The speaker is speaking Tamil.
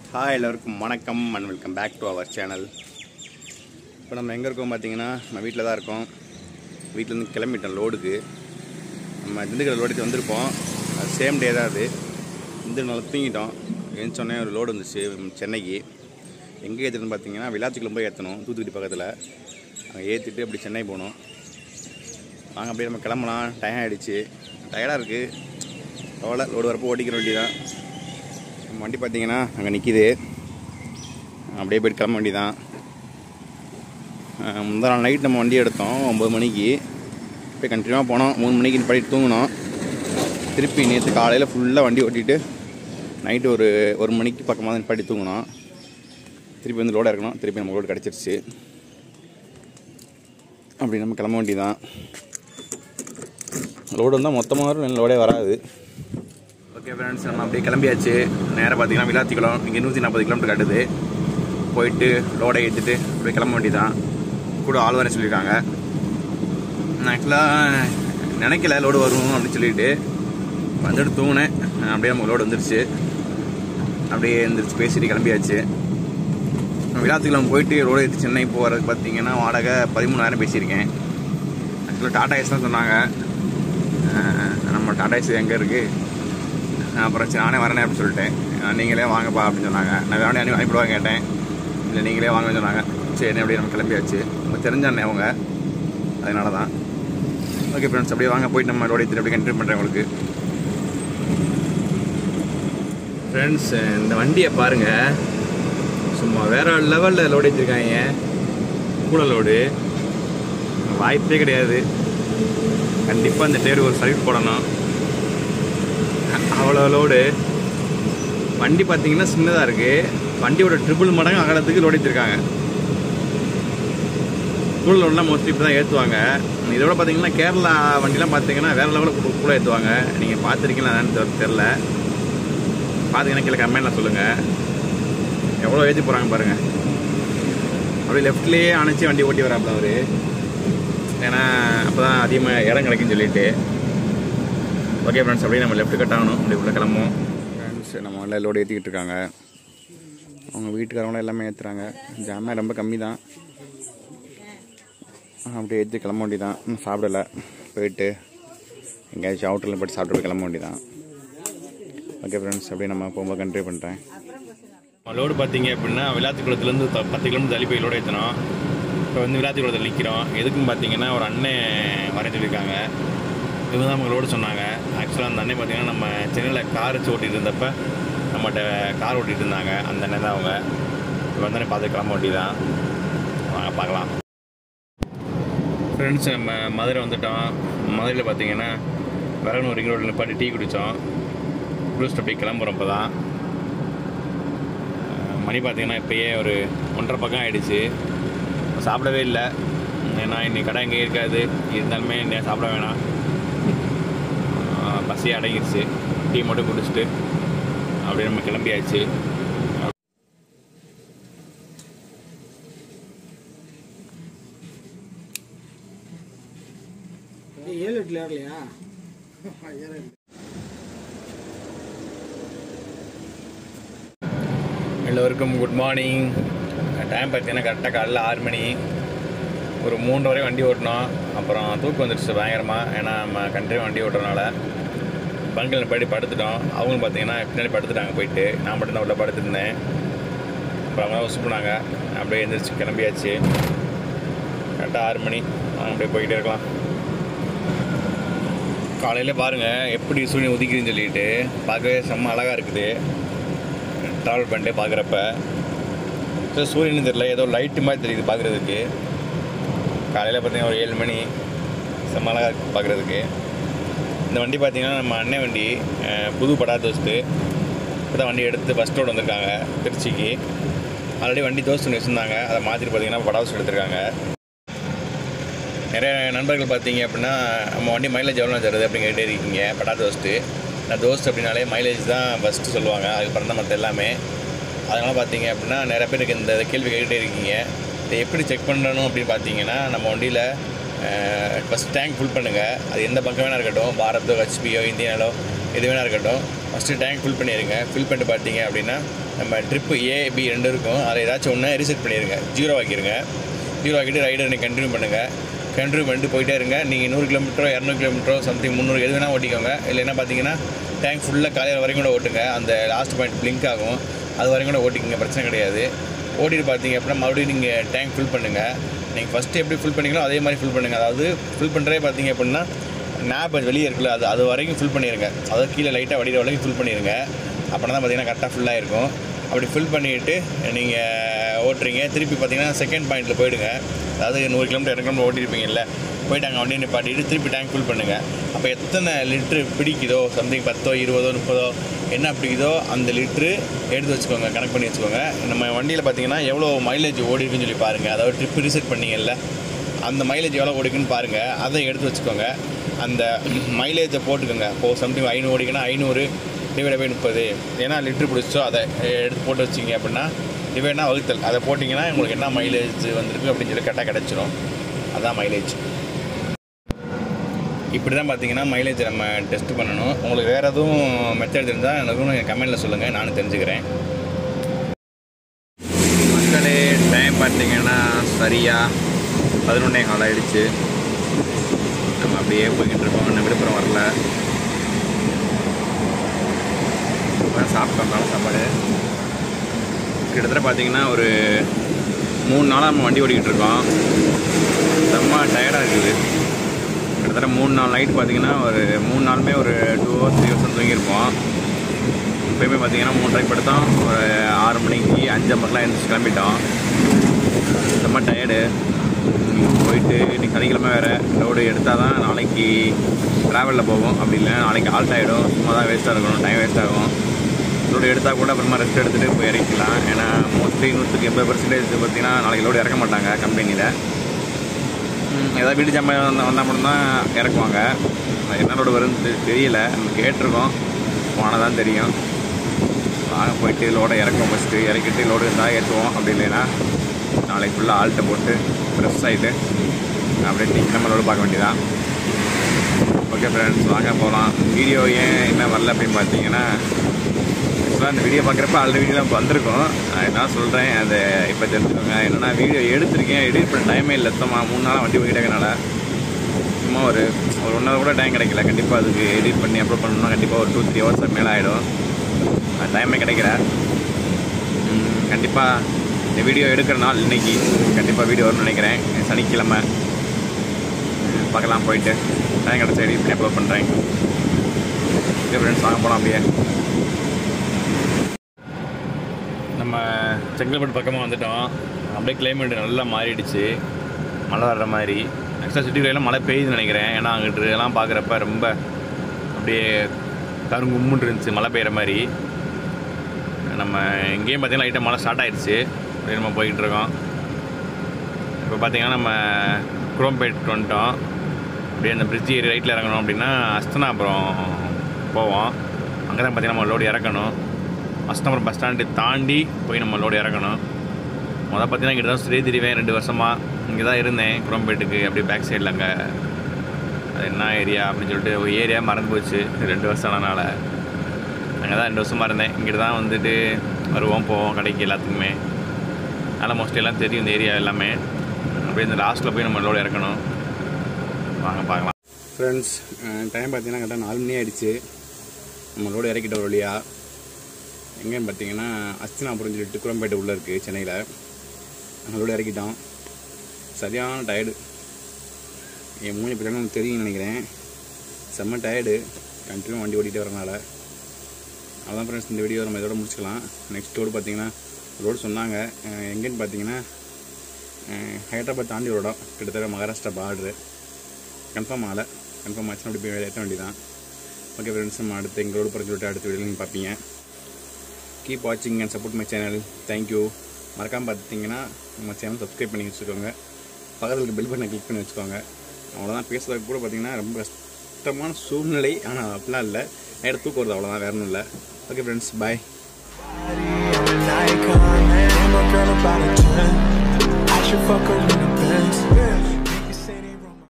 ஹாய் எல்லோருக்கும் வணக்கம் and welcome back to our channel இப்போ நம்ம எங்கே இருக்கோம் பார்த்தீங்கன்னா நம்ம வீட்டில் தான் இருக்கோம் வீட்டிலேருந்து கிளம்பிட்டோம் லோடுக்கு நம்ம திண்டுக்கல் லோடுக்கு வந்திருப்போம் அது சேம் டே தான் அது இந்த நல்லா தூங்கிட்டோம் எழுந்தோடனே ஒரு லோடு வந்துச்சு சென்னைக்கு எங்கே ஏற்றுன்னு பார்த்தீங்கன்னா விளாச்சிக்குள்ள போய் ஏற்றணும் தூத்துக்குடி பக்கத்தில் அங்கே ஏற்றிட்டு அப்படி சென்னை போகணும் வாங்க அப்படியே நம்ம கிளம்பலாம் டைம் ஆகிடுச்சு டயர்டாக இருக்குது கவலை லோடு வரப்போ ஓட்டிக்கிற வேண்டி தான் நம்ம வண்டி பார்த்தீங்கன்னா அங்கே நிற்கிது அப்படியே போயிட்டு கிளம்ப வேண்டி தான் முந்தா நாள் நைட் நம்ம வண்டி எடுத்தோம் ஒம்பது மணிக்கு போய் கண்டினியூவாக போனோம் மூணு மணிக்கு படிட்டு தூங்கினோம் திருப்பி நேற்று காலையில் ஃபுல்லாக வண்டி ஓட்டிட்டு நைட்டு ஒரு ஒரு மணிக்கு பக்கமாக தான் நிப்பாட்டி தூங்கினோம் திருப்பி வந்து லோடு இறக்கணும் திருப்பி நம்ம லோடு கிடச்சிருச்சு அப்படி நம்ம கிளம்ப வேண்டி தான் லோடு வந்தால் மொத்தமாக வரும் லோடே வராது ஓகே ஃப்ரெண்ட்ஸ் நம்ம அப்படியே கிளம்பியாச்சு நேராக பார்த்தீங்கன்னா விளாத்திக்குளம் இங்கே நூற்றி நாற்பது கிலோமீட்டர் காட்டுது போயிட்டு லோடை ஏற்றிட்டு அப்படியே கிளம்ப வேண்டியதான் கூட ஆள் வரேன் சொல்லியிருக்காங்க நான் ஆக்சுவலாக நினைக்கல லோடு வரும் அப்படின்னு சொல்லிட்டு வந்துட்டு தூங்கினேன் அப்படியே நமக்கு லோடு வந்துருச்சு அப்படியே எழுந்திரிச்சு பேசிட்டு கிளம்பியாச்சு விழாத்துக்குளம் போயிட்டு ரோடு ஏற்றி சென்னை போகிறதுக்கு பார்த்தீங்கன்னா வாடகை பதிமூணாயிரம் பேசியிருக்கேன் ஆக்சுவலாக டாடா ஏஸ் தான் சொன்னாங்க அஹ் நம்ம டாடா ஏஸ் எங்கே இருக்குது அப்புறம் சரி நானே வரேனே அப்படின்னு சொல்லிட்டேன் அஹ் நீங்களே வாங்கப்பா அப்படின்னு சொன்னாங்க நான் வேணே அனு அனுப்பிடுவாங்க கேட்டேன் இல்லை நீங்களே வாங்கன்னு சொன்னாங்க சரி அப்படியே நம்ம கிளம்பியாச்சு நம்ம தெரிஞ்ச அண்ணன் அவங்க அதனால தான் ஓகே ஃப்ரெண்ட்ஸ் அப்படியே வாங்க போயிட்டு நம்ம ரோடு ஏற்றி அப்படியே கண்டினியூ பண்ணுறேன் உங்களுக்கு ஃப்ரெண்ட்ஸ் இந்த வண்டியை பாருங்கள் சும்மா வேற லெவலில் லோடு ஏற்றிருக்காங்க கூட லோடு வாய்ப்பே கிடையாது கண்டிப்பாக இந்த டேர் ஒரு சர்வீஸ் போடணும் அவ்வளோ லோடு வண்டி பார்த்தீங்கன்னா சின்னதாக இருக்குது வண்டியோட ட்ரிபிள் மடங்கு அகலத்துக்கு லோடு ஏற்றிருக்காங்க கூட லோடெலாம் மோஸ்ட்லி இப்படி தான் ஏற்றுவாங்க இதோட பார்த்தீங்கன்னா கேரளா வண்டிலாம் பார்த்தீங்கன்னா வேறு லெவலில் கூட ஏற்றுவாங்க நீங்கள் பார்த்துருக்கீங்களா என்னன்னு தெரில பார்த்தீங்கன்னா கீழே கமெண்ட்டில் சொல்லுங்கள் எவ்வளோ ஏற்றி போகிறாங்க பாருங்கள் அப்படியே லெஃப்ட்லேயே அணைச்சி வண்டி ஓட்டி வராப்புல அவர் ஏன்னா அப்போ தான் அதிகமாக இடம் கிடைக்குன்னு சொல்லிட்டு ஓகே ஃப்ரெண்ட்ஸ் அப்படியே நம்ம லெஃப்ட் கட் ஆகணும் அப்படி உள்ள கிளம்புவோம் ஃப்ரெண்ட்ஸ் நம்ம எல்லாம் லோடு ஏற்றிக்கிட்டு இருக்காங்க அவங்க வீட்டுக்காரங்களும் எல்லாமே ஏற்றுறாங்க ஜாமே ரொம்ப கம்மி தான் அப்படியே ஏற்றி கிளம்ப வேண்டியதான் இன்னும் சாப்பிடல போயிட்டு எங்கேயாச்சும் அவுட்டரில் போய்ட்டு சாப்பிட்டு கிளம்ப வேண்டியதான் ஓகே ஃப்ரெண்ட்ஸ் அப்படியே நம்ம போகும்போது கண்டினியூ பண்ணுறேன் லோடு பார்த்தீங்க அப்படின்னா விளாத்திக்குளத்துலேருந்து பத்து கிலோமீட்டர் தள்ளி போய் லோடு ஏற்றினோம் இப்போ வந்து விளாத்திக்குளத்தில் நிற்கிறோம் எதுக்குன்னு பார்த்தீங்கன்னா ஒரு அண்ணன் வர சொல்லியிருக்காங்க இவங்க தான் நமக்கு லோடு சொன்னாங்க ஆக்சுவலாக அந்த அண்ணன் பார்த்தீங்கன்னா நம்ம சென்னையில் கார் வச்சு ஓட்டிகிட்டு இருந்தப்ப நம்மகிட்ட கார் ஓட்டிகிட்டு இருந்தாங்க அந்த அண்ணன் தான் அவங்க இப்போ வந்தோடனே பார்த்து கிளம்ப வேண்டியதான் வாங்க பார்க்கலாம் ஃப்ரெண்ட்ஸ் நம்ம மதுரை வந்துட்டோம் மதுரையில் பார்த்தீங்கன்னா வரணும் ரிங் ரோட்டில் நிப்பாட்டி டீ குடித்தோம் குடிச்சிட்டு அப்படியே கிளம்புறோம் இப்போ தான் மணி பார்த்தீங்கன்னா இப்போயே ஒரு ஒன்றரை பக்கம் ஆகிடுச்சு சாப்பிடவே இல்லை ஏன்னா இன்னைக்கு கடை எங்கே இருக்காது இருந்தாலுமே இன்னும் சாப்பிட வேணாம் பசி அடங்கிருச்சு டீ மட்டும் குடிச்சிட்டு அப்படியே நம்ம கிளம்பியாச்சு ஏழு எட்டுல ஏறலையா எல்லோருக்கும் குட் மார்னிங் டைம் பார்த்தீங்கன்னா கரெக்டாக காலைல ஆறு மணி ஒரு மூன்று வரை வண்டி ஓட்டினோம் அப்புறம் தூக்கம் வந்துடுச்சு பயங்கரமாக ஏன்னா நம்ம கண்டினியூ வண்டி ஓட்டுறதுனால பங்கில் போயிட்டு படுத்துட்டோம் அவங்களும் பார்த்தீங்கன்னா பின்னாடி படுத்துட்டாங்க போயிட்டு நான் மட்டும் தான் உள்ள படுத்துருந்தேன் அப்புறம் அவங்க தான் உசுப்புனாங்க அப்படியே எழுந்திரிச்சு கிளம்பியாச்சு கரெக்டாக ஆறு மணி அவங்க அப்படியே போய்கிட்டே இருக்கலாம் காலையில் பாருங்கள் எப்படி சூரியன் உதிக்குதுன்னு சொல்லிட்டு பார்க்கவே செம்ம அழகாக இருக்குது ட்ராவல் பண்ணிட்டு பார்க்குறப்ப ஸோ சூரியன் தெரியல ஏதோ லைட்டு மாதிரி தெரியுது பார்க்குறதுக்கு காலையில் பார்த்தீங்கன்னா ஒரு ஏழு மணி செம்ம அழகாக இருக்குது பார்க்குறதுக்கு இந்த வண்டி பார்த்தீங்கன்னா நம்ம அண்ணன் வண்டி அஹ், புது படா தோஸ்து இப்போ தான் வண்டி எடுத்து பஸ் ஸ்டோட் வந்திருக்காங்க திருச்சிக்கு ஆல்ரெடி வண்டி தோஸ்து ஒன்று வச்சுருந்தாங்க அதை மாற்றிட்டு பார்த்தீங்கன்னா படா தோஸ்து எடுத்திருக்காங்க நிறைய நண்பர்கள் பார்த்தீங்க அப்படின்னா நம்ம வண்டி மைலேஜ் எவ்வளோ தருது அப்படின்னு கேட்டே இருக்கீங்க படா தோஸ்ட்டு நான் தோஸ்ட் அப்படின்னாலே மைலேஜ் தான் ஃபஸ்ட்டு சொல்லுவாங்க அதுக்கப்புறம் தான் மற்ற எல்லாமே அதனால் பார்த்தீங்க அப்படின்னா நிறைய பேருக்கு இந்த கேள்வி கேட்டுகிட்டே இருக்கீங்க இதை எப்படி செக் பண்ணணும் அப்படின்னு பார்த்தீங்கன்னா நம்ம வண்டியில் ஃபஸ்ட் டேங்க் ஃபுல் பண்ணுங்கள் அது எந்த பக்கம் வேணா இருக்கட்டும் பாரத்தோ ஹெச்பியோ இந்தியானோ எது வேணா இருக்கட்டும் ஃபஸ்ட்டு டேங்க் ஃபுல் பண்ணிடுங்க ஃபில் பண்ணிட்டு பார்த்தீங்க அப்படின்னா நம்ம ட்ரிப்பு ஏ பி ரெண்டு இருக்கும் அதில் ஏதாச்சும் ஒன்று ரீசெட் பண்ணிடுங்க ஜீரோ ஆக்கிடுங்க ஜீரோ ஆக்கிட்டு ரைடர் நீங்கள் கண்டினியூ பண்ணுங்கள் கண்டினியூ பண்ணிட்டு போயிட்டே இருங்க நீங்கள் நூறு கிலோமீட்டரோ இரநூறு கிலோமீட்டரோ சம்திங் முந்நூறு எது வேணால் ஓட்டிக்கோங்க இல்லைன்னா பார்த்தீங்கன்னா டேங்க் ஃபுல்லாக காலையில் வரைக்கும் கூட ஓட்டுங்க அந்த லாஸ்ட் பாயிண்ட் பிளிங்க் ஆகும் அது வரைக்கும் கூட ஓட்டிக்கங்க பிரச்சனை கிடையாது ஓட்டிட்டு பார்த்தீங்க அப்படின்னா மறுபடியும் நீங்கள் டேங்க் ஃபில் பண்ணுங்கள் நீங்கள் ஃபஸ்ட்டு எப்படி ஃபில் பண்ணீங்களோ அதே மாதிரி ஃபில் பண்ணுங்கள் அதாவது ஃபில் பண்ணுறதே பார்த்தீங்க அப்படின்னா நாப் வெளியே இருக்குல்ல அது அது வரைக்கும் ஃபில் பண்ணிடுங்க அதாவது கீழே லைட்டாக வடிகிற வரைக்கும் ஃபில் பண்ணிடுங்க அப்படின்னா தான் பார்த்தீங்கன்னா கரெக்டாக ஃபுல்லாக இருக்கும் அப்படி ஃபில் பண்ணிவிட்டு நீங்கள் ஓட்டுறீங்க திருப்பி பார்த்தீங்கன்னா செகண்ட் பாயிண்ட்டில் போயிடுங்க அதாவது நூறு கிலோமீட்டர் இரநூறு கிலோமீட்டர் ஓட்டிருப்பீங்கல்ல போயிட்டு அங்கே வண்டி நிப்பாட்டிட்டு திருப்பி டேங்க் ஃபில் பண்ணுங்கள் அப்போ எத்தனை லிட்ரு பிடிக்குதோ சம்திங் பத்தோ இருபதோ முப்பதோ என்ன பிடிக்குதோ அந்த லிட்ரு எடுத்து வச்சுக்கோங்க கணக்கு பண்ணி வச்சுக்கோங்க நம்ம வண்டியில் பார்த்தீங்கன்னா எவ்வளோ மைலேஜ் ஓடிருக்குன்னு சொல்லி பாருங்கள் அதாவது ட்ரிப் ரீசெட் பண்ணீங்கல்ல அந்த மைலேஜ் எவ்வளோ ஓடிக்குன்னு பாருங்கள் அதை எடுத்து வச்சுக்கோங்க அந்த மைலேஜை போட்டுக்கோங்க இப்போது சம்திங் ஐநூறு ஓடிக்குன்னா ஐநூறு டிவைட் பை முப்பது ஏன்னா லிட்ரு பிடிச்சோ அதை எடுத்து போட்டு வச்சிங்க அப்படின்னா டிவைட்னா வகுத்தல் அதை போட்டிங்கன்னா உங்களுக்கு என்ன மைலேஜ் வந்திருக்கு அப்படின்னு சொல்லி கரெக்டாக கிடச்சிரும் அதான் மைலேஜ் இப்படி தான் பார்த்தீங்கன்னா மைலேஜ் நம்ம டெஸ்ட் பண்ணணும் உங்களுக்கு வேறு எதுவும் மெத்தட் இருந்தால் எனக்கும் கமெண்டில் சொல்லுங்கள் நானும் தெரிஞ்சுக்கிறேன் மக்களே டைம் பார்த்தீங்கன்னா சரியாக பதினொன்னே கால் ஆயிடுச்சு நம்ம அப்படியே போய்கிட்டு இருக்கோம் இன்னும் விழுப்புரம் வரல இப்போ சாப்பிட்டோம் காலை சாப்பாடு கிட்டத்தட்ட பார்த்தீங்கன்னா ஒரு மூணு நாளாக நம்ம வண்டி ஓடிக்கிட்டு இருக்கோம் செம்ம டயர்டாக இருக்குது கிட்டத்தட்ட மூணு நாள் நைட் பார்த்தீங்கன்னா ஒரு மூணு நாளுமே ஒரு டூ ஹவர்ஸ் த்ரீ ஹவர்ஸ் தூங்கியிருப்போம் இப்போயுமே பார்த்தீங்கன்னா மூன்றரைக்கு படுத்தோம் ஒரு ஆறு மணிக்கு அஞ்சு ஐம்பதுலாம் எழுந்திரிச்சு கிளம்பிட்டோம் செம்ம டயர்டு போயிட்டு இன்னைக்கு சனிக்கிழமை வேறு லோடு எடுத்தால் தான் நாளைக்கு ட்ராவலில் போவோம் அப்படி இல்லைன்னா நாளைக்கு ஆல்ட் ஆகிடும் சும்மா தான் வேஸ்ட்டாக இருக்கணும் டைம் வேஸ்ட் ஆகும் லோடு எடுத்தால் கூட அப்புறமா ரெஸ்ட் எடுத்துகிட்டு போய் இறக்கிக்கலாம் ஏன்னா மோஸ்ட்லி நூற்றுக்கு எண்பது பர்சன்டேஜ் பார்த்தீங்கன்னா நாளைக்கு லோடு இறக்க மாட்டாங்க கம்பெனியில் ஏதாவது வீடு ஜாமான் வந்தா வந்தால் மட்டும்தான் இறக்குவாங்க அது என்ன லோடு வரும்னு தெ- தெரியல நம்ம கேட்டிருக்கோம் போனால் தான் தெரியும் வாங்க போயிட்டு லோடை இறக்குவோம் ஃபஸ்ட்டு இறக்கிட்டு லோடு இருந்தால் ஏற்றுவோம் அப்படி இல்லைன்னா நாளைக்கு ஃபுல்லாக ஆல்ட்டை போட்டு ஃப்ரெஷ் ஆகிட்டு அப்படியே டீ நம்ம லோடு பார்க்க வேண்டியதான் ஓகே ஃப்ரெண்ட்ஸ் வாங்க போகலாம் வீடியோ ஏன் என்ன வரல அப்படின்னு பார்த்தீங்கன்னா ஆக்சுவலாக அந்த வீடியோ பார்க்குறப்ப ஆல்ரெடி வீடியோலாம் வந்திருக்கும் நான் என்ன சொல்கிறேன் அதை இப்போ தெரிஞ்சுக்கோங்க என்னென்னா வீடியோ எடுத்திருக்கேன் எடிட் பண்ண டைமே இல்லை சுத்தமாக மூணு நாளாக வண்டி போயிட்டேங்கனால சும்மா ஒரு ஒரு ஒன் ஹவர் கூட டைம் கிடைக்கல கண்டிப்பாக அதுக்கு எடிட் பண்ணி அப்லோட் பண்ணணும்னா கண்டிப்பாக ஒரு டூ த்ரீ ஹவர்ஸ் மேலே ஆகிடும் டைமே கிடைக்கல கண்டிப்பாக இந்த வீடியோ எடுக்கிற நாள் இன்னைக்கு கண்டிப்பாக வீடியோ வரும்னு நினைக்கிறேன் சனிக்கிழமை உம், பார்க்கலாம் போயிட்டு டைம் கிடச்ச எடிட் பண்ணி அப்லோட் பண்ணுறேன் ஓகே ஃப்ரெண்ட்ஸ் வாங்க போகலாம் அப்படியே நம்ம செங்கல்பட்டு பக்கமாக வந்துட்டோம் அப்படியே கிளைமேட் நல்லா மாறிடுச்சு மழை வர்ற மாதிரி ஆக்சுவலாக சிட்டிக்குள்ளே மழை பெய்யுதுன்னு நினைக்கிறேன் ஏன்னா அங்கிட்டு எல்லாம் பார்க்குறப்ப ரொம்ப அப்படியே கருங்கும்முன்னு இருந்துச்சு மழை பெய்கிற மாதிரி நம்ம இங்கேயும் பார்த்தீங்கன்னா லைட்டாக மழை ஸ்டார்ட் ஆயிடுச்சு அப்படியே நம்ம போய்கிட்டு இருக்கோம் இப்போ பார்த்தீங்கன்னா நம்ம குரோம்பேட் வந்துட்டோம் அப்படியே அந்த பிரிட்ஜ் ஏறி ரைட்டில் இறங்கணும் அப்படின்னா அஸ்தனாபுரம் போவோம் அங்கே தான் பார்த்தீங்கன்னா நம்ம லோடு இறக்கணும் அஸ்தனாபுரம் பஸ் ஸ்டாண்டு தாண்டி போய் நம்ம லோடு இறக்கணும் முதல் பார்த்தீங்கன்னா இங்கே தான் ஸ்ரீ திரிவேன் ரெண்டு வருஷமாக இங்கே தான் இருந்தேன் குரோம்பேட்டுக்கு அப்படியே பேக் சைடில் அங்கே அது என்ன ஏரியா அப்படின்னு சொல்லிட்டு ஒரு ஏரியா மறந்து போச்சு ரெண்டு வருஷம் ஆனனால அங்கே தான் ரெண்டு வருஷமாக இருந்தேன் இங்கிட்டு தான் வந்துட்டு வருவோம் போவோம் கடைக்கு எல்லாத்துக்குமே அதனால் மோஸ்ட்லி எல்லாம் தெரியும் இந்த ஏரியா எல்லாமே அப்படியே இந்த லாஸ்ட்டில் போய் நம்ம லோடு இறக்கணும் வாங்க பார்க்கலாம் ஃப்ரெண்ட்ஸ் டைம் பார்த்தீங்கன்னா கரெக்டாக நாலு மணி ஆயிடுச்சு நம்ம லோடு இறக்கிட்டோம் ஒரு வழியா எங்கேன்னு பார்த்தீங்கன்னா அஸ்தினாபுரம் சொல்லிட்டு குரம்பேட்டை உள்ளே இருக்குது சென்னையில் அங்கே லோடு இறக்கிட்டோம் சரியான டயர்டு என் மூணு பேர் நமக்கு தெரியும்னு நினைக்கிறேன் செம்ம டயர்டு கண்டினியூ வண்டி ஓட்டிகிட்டே வரனால அதான் ஃப்ரெண்ட்ஸ் இந்த வீடியோ நம்ம இதோட முடிச்சுக்கலாம் நெக்ஸ்ட் ரோடு பார்த்தீங்கன்னா ரோடு சொன்னாங்க அஹ் எங்கேன்னு பார்த்தீங்கன்னா அஹ் ஹைதராபாத் தாண்டி ஒரு இடம் கிட்டத்தட்ட மகாராஷ்டிரா பார்டரு கன்ஃபார்ம் ஆகலை கன்ஃபார்ம் ஆச்சுன்னா அப்படி போய் ஏற்ற வேண்டியதான் ஓகே ஃப்ரெண்ட்ஸ் நம்ம அடுத்து எங்கள் ரோடு பற்றி சொல்லிட்டு அடுத்த வீடியோ நீங்கள் பார்ப்பீங்க கீப் வாட்சிங் and support my channel thank you மறக்காமல் பார்த்தீங்கன்னா நம்ம சேனல் சப்ஸ்கிரைப் பண்ணி வச்சுக்கோங்க பக்கத்தில் இருக்க பெல் பட்டனை கிளிக் பண்ணி வச்சுக்கோங்க அவ்வளோதான் பேசுறதுக்கு கூட பார்த்தீங்கன்னா ரொம்ப கஷ்டமான சூழ்நிலை ஆனால் அப்படிலாம் இல்லை நேரம் தூக்கம் வருது அவ்வளோதான் வேற ஒன்றும் இல்லை okay friends bye an icon, and a girl about a 10. I should fuck her